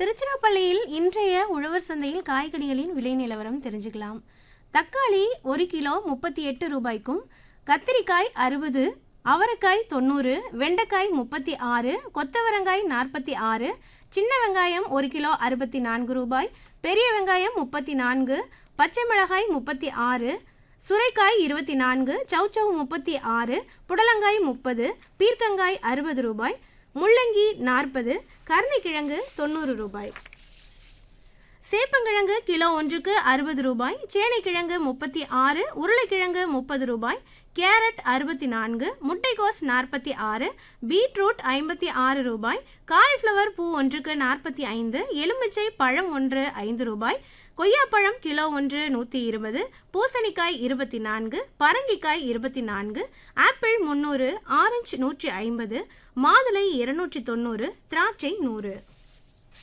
திருச்சிராப்பள்ளியில் இன்றைய உழவர் சந்தையில் காய்கனிகளின் விலை நிலவரம் தெரிஞ்சுக்கலாம் தக்காளி ஒரு கிலோ முப்பத்தி எட்டு ரூபாய்க்கும் கத்திரிக்காய் அறுபது அவரைக்காய் தொண்ணூறு வெண்டைக்காய் முப்பத்தி ஆறு கொத்தவரங்காய் நாற்பத்தி ஆறு சின்ன வெங்காயம் ஒரு கிலோ அறுபத்தி நான்கு ரூபாய் பெரிய வெங்காயம் முப்பத்தி நான்கு பச்சை மிளகாய் முப்பத்தி ஆறு சுரைக்காய் இருபத்தி நான்கு சௌச்சௌ முப்பத்தி ஆறு புடலங்காய் முப்பது பீர்க்கங்காய் அறுபது ரூபாய் முள்ளங்கி நாற்பது கருணைக்கிழங்கு தொண்ணூறு ரூபாய் சேப்பங்கிழங்கு கிலோ ஒன்றுக்கு அறுபது ரூபாய் சேனைக்கிழங்கு முப்பத்தி ஆறு உருளைக்கிழங்கு முப்பது ரூபாய் கேரட் அறுபத்தி நான்கு முட்டைக்கோஸ் நாற்பத்தி ஆறு பீட்ரூட் ஐம்பத்தி ஆறு ரூபாய் காலிஃப்ளவர் பூ ஒன்றுக்கு நாற்பத்தி ஐந்து எலுமிச்சை பழம் ஒன்று ஐந்து ரூபாய் கொய்யாப்பழம் கிலோ ஒன்று நூற்றி இருபது பூசணிக்காய் இருபத்தி நான்கு பரங்கிக்காய் இருபத்தி நான்கு ஆப்பிள் முந்நூறு ஆரஞ்சு நூற்றி ஐம்பது மாதுளை இருநூற்றி தொண்ணூறு திராட்சை நூறு